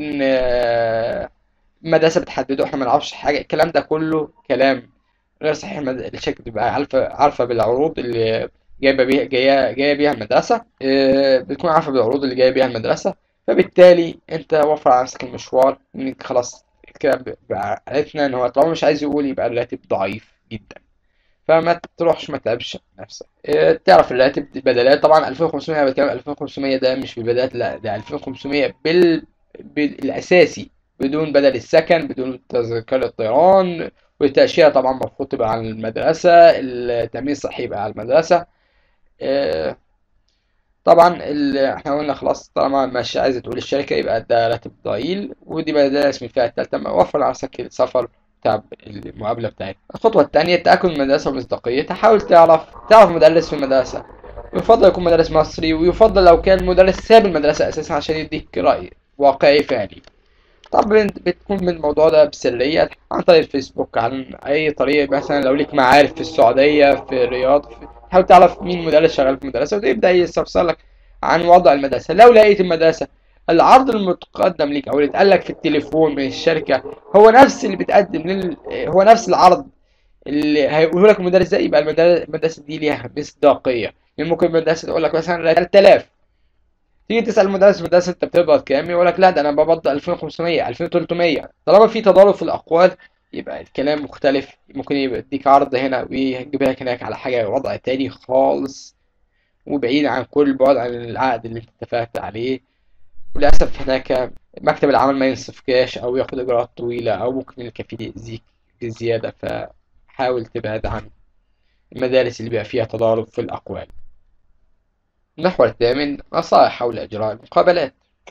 المدرسة بتحدده احنا ما نعرفش حاجة الكلام ده كله كلام غير صحيح الشركة بتبقى عارفة عارفة بالعروض اللي جايبة بيها جاية جاية بيها المدرسة بتكون عارفة بالعروض اللي جاية بيها المدرسة فبالتالي انت وفر على نفسك المشوار انك خلاص الكلام بقى عرفنا ان هو طالما مش عايز يقول يبقى الراتب ضعيف جدا فما تروحش ما تتعبش نفسك اه تعرف الراتب بدلات طبعا 2500 انا بتكلم 2500 ده مش بالبدلات لا ده 2500 بال... بالاساسي بدون بدل السكن بدون تذكرة الطيران والتأشيرة طبعا المفروض تبقى على المدرسة التأمين الصحي يبقى على المدرسة اه طبعا احنا قلنا خلاص طالما مش عايزة تقول الشركة يبقى ده راتب ضئيل ودي مدارس من الفئة التالتة وفر على نفسك السفر بتاع المقابلة بتاعتك الخطوة التانية التأكد من المدرسة ومصداقيتها حاول تعرف تعرف مدرس في المدرسة يفضل يكون مدرس مصري ويفضل لو كان مدرس ساب المدرسة أساسا عشان يديك رأي واقعي فعلي طبعا بتكون من الموضوع ده بسرية عن طريق الفيسبوك عن أي طريق مثلا لو ليك معارف في السعودية في الرياض في... حاول تعرف مين مدرس شغال في المدرسة وتبدأ يستفسر لك عن وضع المدرسة لو لقيت المدرسة العرض المتقدم ليك او اللي اتقال لك في التليفون من الشركة هو نفس اللي بتقدم لل... هو نفس العرض اللي هيقوله لك المدرس ده يبقى المدرسة دي ليها مصداقية يعني ممكن المدرسة تقول لك مثلا 3000 تيجي تسأل المدرس المدرسة انت بتقبض كام يقول لك لا ده انا بقبض 2500 2300 طالما في تضارب في الاقوال يبقى الكلام مختلف ممكن يبقى يديك عرض هنا ويجيب لك هناك على حاجة وضع تاني خالص وبعيد عن كل بعد عن العقد اللي انت اتفقت عليه وللأسف هناك مكتب العمل ما ينصفكاش أو ياخد إجراءات طويلة أو ممكن الكفيل يأذيك بزيادة فحاول تبعد عن المدارس اللي بيبقى فيها تضارب في الأقوال المحور الثامن نصائح حول إجراء المقابلات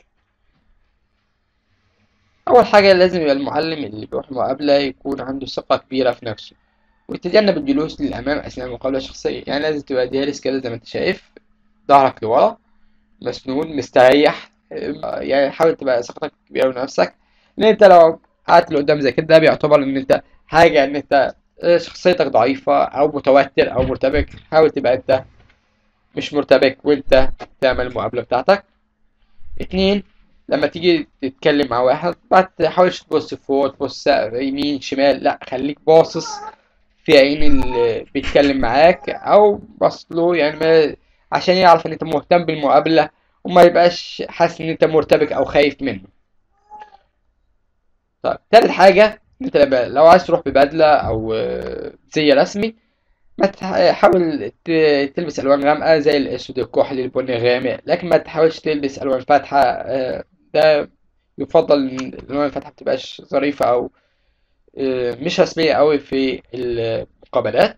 أول حاجة لازم يبقى المعلم اللي بيروح المقابلة يكون عنده ثقة كبيرة في نفسه ويتجنب الجلوس للأمام أثناء المقابلة الشخصية يعني لازم تبقى جالس كده زي ما أنت شايف ظهرك لورا مسنود مستريح يعني حاول تبقى ثقتك كبيرة بنفسك لأن أنت لو قعدت لقدام زي كده ده بيعتبر إن أنت حاجة إن أنت شخصيتك ضعيفة أو متوتر أو مرتبك حاول تبقى أنت مش مرتبك وأنت تعمل المقابلة بتاعتك اتنين لما تيجي تتكلم مع واحد ما تحاولش تبص فوق تبص يمين شمال لا خليك باصص في عين اللي بيتكلم معاك او بص له يعني ما عشان يعرف ان انت مهتم بالمقابلة وما يبقاش حاسس ان انت مرتبك او خايف منه طيب تالت حاجة انت لو عايز تروح ببدلة او زي رسمي ما تحاول تلبس الوان غامقة زي الاسود الكحلي البني غامق لكن ما تحاولش تلبس الوان فاتحة ده يفضل ان الالوان الفاتحة متبقاش ظريفة او مش رسمية قوي في المقابلات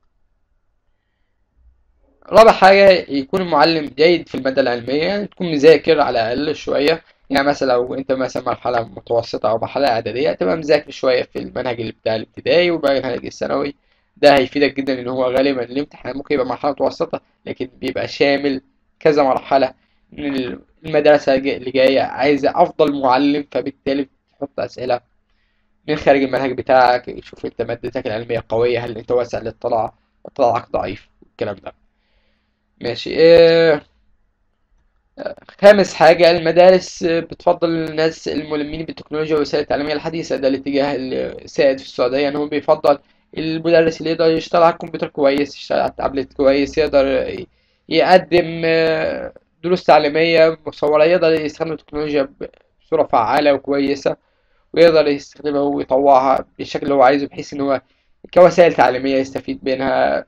رابع حاجة يكون المعلم جيد في المادة العلمية يعني تكون مذاكر على الأقل شوية يعني مثلا لو أنت مثلا مرحلة متوسطة أو مرحلة إعدادية تبقى مذاكر شوية في المنهج اللي بتاع الابتدائي والمنهج الثانوي ده هيفيدك جدا إن هو غالبا الامتحان ممكن يبقى مرحلة متوسطة لكن بيبقى شامل كذا مرحلة من المدرسة اللي جاية عايزة أفضل معلم فبالتالي تحط أسئلة من خارج المنهج بتاعك شوف أنت مادتك العلمية قوية هل أنت واسع الاطلاع اطلاعك ضعيف الكلام ده ماشي إيه خامس حاجة المدارس بتفضل الناس الملمين بالتكنولوجيا والوسائل التعليمية الحديثة ده الاتجاه السائد في السعودية إن هو بيفضل المدرس اللي يقدر يشتغل على الكمبيوتر كويس يشتغل على التابلت كويس يقدر يقدم دروس تعليمية مصورة يقدر يستخدم التكنولوجيا بصورة فعالة وكويسة ويقدر يستخدمها ويطوعها بالشكل اللي هو عايزه بحيث إن هو كوسائل تعليمية يستفيد منها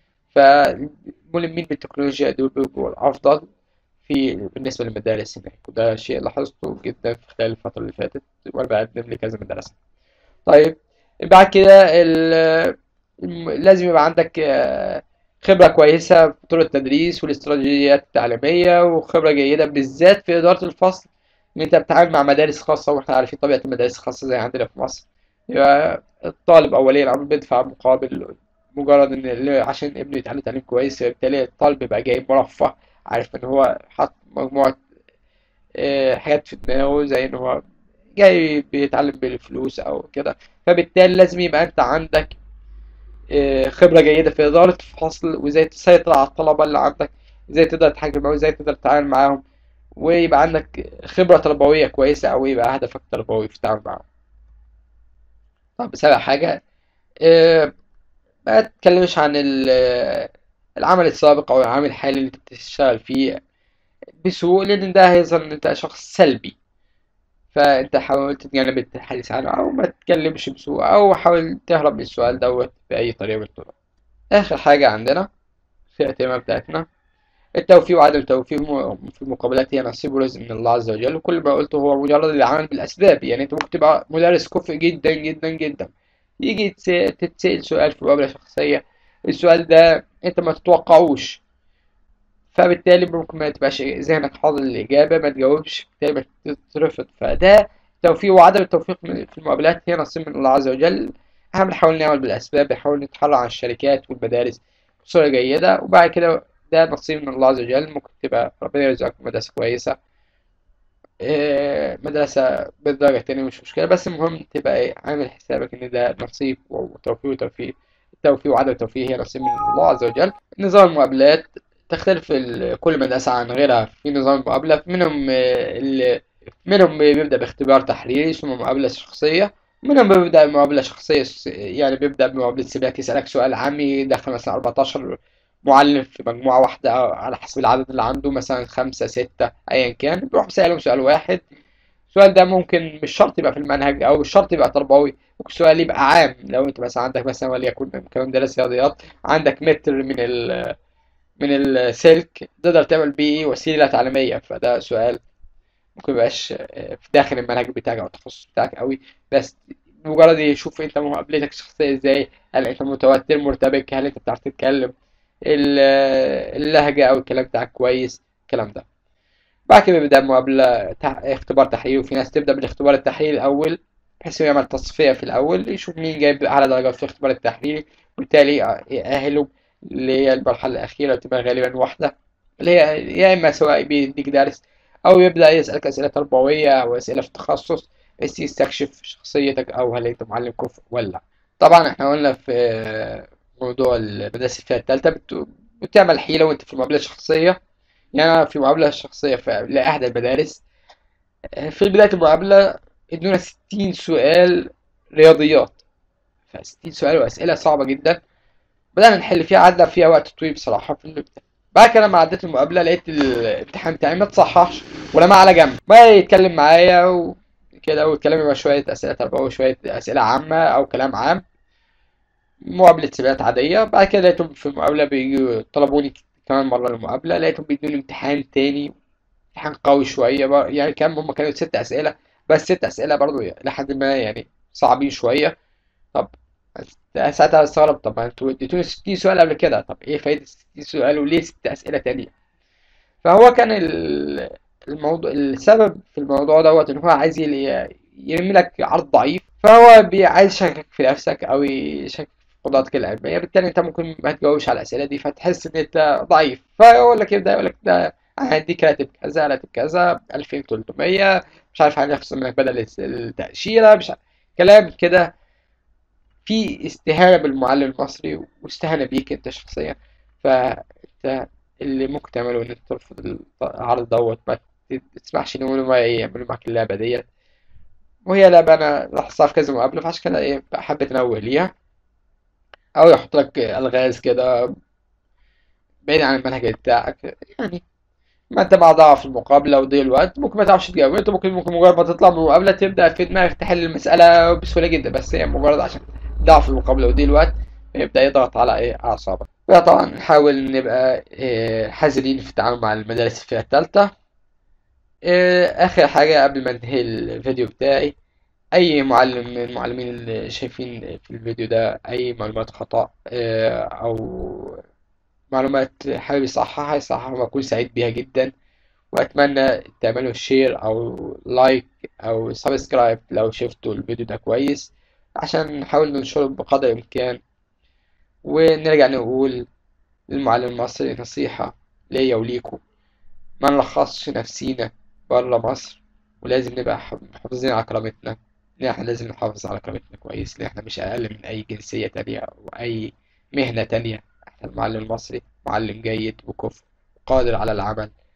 فالملمين بالتكنولوجيا دول بيبقوا الأفضل في بالنسبة للمدارس هناك وده شيء لاحظته جدا في خلال الفترة اللي فاتت وأنا بقدم لكذا مدرسة طيب بعد كده لازم يبقى عندك خبرة كويسة في طرق التدريس والاستراتيجيات التعليمية وخبرة جيدة بالذات في إدارة الفصل إن أنت بتتعامل مع مدارس خاصة وإحنا عارفين طبيعة المدارس الخاصة زي عندنا في مصر يبقى الطالب أو ولي الأمر بيدفع مقابل مجرد إن عشان ابنه يتعلم تعليم كويس بالتالي الطالب بيبقى جاي مرفه عارف إن هو حط مجموعة حاجات في دماغه زي إن هو جاي بيتعلم بالفلوس أو كده فبالتالي لازم يبقى أنت عندك خبرة جيدة في إدارة الفصل وإزاي تسيطر على الطلبة اللي عندك إزاي تقدر تحكم معاهم إزاي تقدر تتعامل معاهم ويبقى عندك خبرة تربوية كويسة أو يبقى هدفك تربوي في التعامل معاهم طب سابع حاجة أه ما تتكلمش عن العمل السابق أو العمل الحالي اللي أنت بتشتغل فيه بسوء لأن ده هيظهر إن أنت شخص سلبي فأنت حاول تتجنب الحديث عنه أو ما تتكلمش بسوء أو حاول تهرب من السؤال دوت بأي طريقة من الطرق آخر حاجة عندنا في الاهتمام بتاعتنا التوفيق وعدم التوفيق في المقابلات هي نصيب ورزق من الله عز وجل وكل ما قلته هو مجرد العمل بالأسباب يعني أنت ممكن تبقى مدرس كفء جدا جدا جدا يجي تتسأل سؤال في مقابلة شخصية السؤال ده أنت ما تتوقعوش فبالتالي ممكن ما تبقاش ذهنك حاضر الإجابة ما تجاوبش بالتالي ما تترفض فده توفيق وعدم التوفيق في المقابلات هي نصيب من الله عز وجل احنا بنحاول نعمل بالأسباب بنحاول نتحرى عن الشركات والمدارس بصورة جيدة وبعد كده ده نصيب من الله عز وجل ممكن تبقى ربنا يرزقك مدرسة كويسة مدرسة بالدرجة التانية مش مشكلة بس المهم تبقى عامل حسابك إن ده نصيب وتوفيق وتوفيق التوفيق وعدم التوفيق هي نصيب من الله عز وجل نظام المقابلات تختلف كل مدرسة عن غيرها في نظام المقابلة منهم اللي منهم بيبدأ باختبار تحريري ثم مقابلة شخصية منهم بيبدأ بمقابلة شخصية يعني بيبدأ بمقابلة سباق يسألك سؤال عام يدخل مثلا 14 معلم في مجموعة واحدة على حسب العدد اللي عنده مثلا خمسة ستة أيا كان بيروح سألهم سؤال واحد السؤال ده ممكن مش شرط يبقى في المنهج أو مش شرط يبقى تربوي ممكن سؤال يبقى عام لو أنت مثلا عندك مثلا وليكن كمان درس رياضيات عندك متر من ال من السلك تقدر تعمل بيه وسيلة تعليمية فده سؤال ممكن ميبقاش في داخل المنهج بتاعك أو التخصص بتاعك أوي بس مجرد يشوف أنت مقابلتك الشخصية إزاي هل أنت متوتر مرتبك هل أنت بتعرف تتكلم اللهجة أو الكلام بتاعك كويس الكلام ده بعد كده بيبدأ المقابلة تح... اختبار تحريري وفي ناس تبدأ بالاختبار التحريري الأول بحيث يعمل تصفية في الأول يشوف مين جايب أعلى درجات في الاختبار التحريري وبالتالي يأهله اللي هي المرحلة الأخيرة تبقى غالبا واحدة اللي هي يا إما سواء بيديك درس أو يبدأ يسألك أسئلة تربوية أو أسئلة في التخصص بس يستكشف شخصيتك أو هل أنت معلم كفء ولا لأ. طبعا احنا قلنا في موضوع المدارس الفئة التالتة بت... بتعمل حيلة وأنت في المقابلة الشخصية يعني أنا في مقابلة شخصية في... لأحد المدارس في بداية المقابلة ادونا ستين سؤال رياضيات فستين سؤال وأسئلة صعبة جدا بدأنا نحل فيها عدى فيها وقت طويل بصراحة في الامتحان بعد كده لما عديت المقابلة لقيت الامتحان بتاعي ما اتصححش ولا على جنب ما يتكلم معايا وكده ويتكلم يبقى شوية أسئلة تربوية وشوية أسئلة عامة أو كلام عام مقابلة سباقات عادية بعد كده لقيتهم في المقابلة بيجوا طلبوني كمان مرة المقابلة لقيتهم بيدوني امتحان تاني امتحان قوي شوية بقى. يعني كان هما كانوا ست أسئلة بس ست أسئلة برضو لحد ما يعني صعبين شوية طب ساعتها استغرب طب انتوا اديتوني 60 سؤال قبل كده طب ايه فايدة 60 سؤال وليه ست أسئلة تانية فهو كان الموضوع السبب في الموضوع دوت ان هو عايز يرمي لك عرض ضعيف فهو عايز يشكك في نفسك او يشكك في قدراتك العلمية بالتالي انت ممكن ما تجاوبش على الأسئلة دي فتحس ان انت ضعيف فيقول لك يبدأ يقول لك ده هديك راتب كذا راتب كذا 2300 مش عارف هنخصم منك بدل التأشيرة مش عارف كلام كده في استهانة بالمعلم المصري واستهانة بيك انت شخصيا فانت اللي ممكن تعمله ان انت ترفض العرض دوت ما تسمحش ان هم يعملوا معاك اللعبة ديت وهي لعبة انا لاحظتها في كذا مقابلة فعشان كده ايه حبيت انوه ليها او يحط لك الغاز كده بعيد عن المنهج بتاعك يعني ما انت مع ضعف المقابلة وضيق الوقت ممكن ما تعرفش تجاوب انت ممكن ممكن مجرد ما تطلع من المقابلة تبدأ في دماغك تحل المسألة بسهولة جدا بس هي مجرد عشان ضعف المقابلة وضيق الوقت يبدأ يضغط على ايه أعصابك طبعا نحاول نبقى اه حذرين في التعامل مع المدارس الفئة التالتة اه آخر حاجة قبل ما انتهي الفيديو بتاعي أي معلم من المعلمين اللي شايفين في الفيديو ده أي معلومات خطأ اه أو معلومات حابب يصححها يصححها وأكون سعيد بيها جدا وأتمنى تعملوا شير أو لايك أو سبسكرايب لو شفتوا الفيديو ده كويس عشان نحاول ننشره بقدر الإمكان ونرجع نقول للمعلم المصري نصيحة ليا وليكم ما نلخصش نفسينا برا مصر ولازم نبقى محافظين على كرامتنا إن احنا لازم نحافظ على كرامتنا كويس لأن احنا مش أقل من أي جنسية تانية أو أي مهنة تانية احنا المعلم المصري معلم جيد وكفء قادر على العمل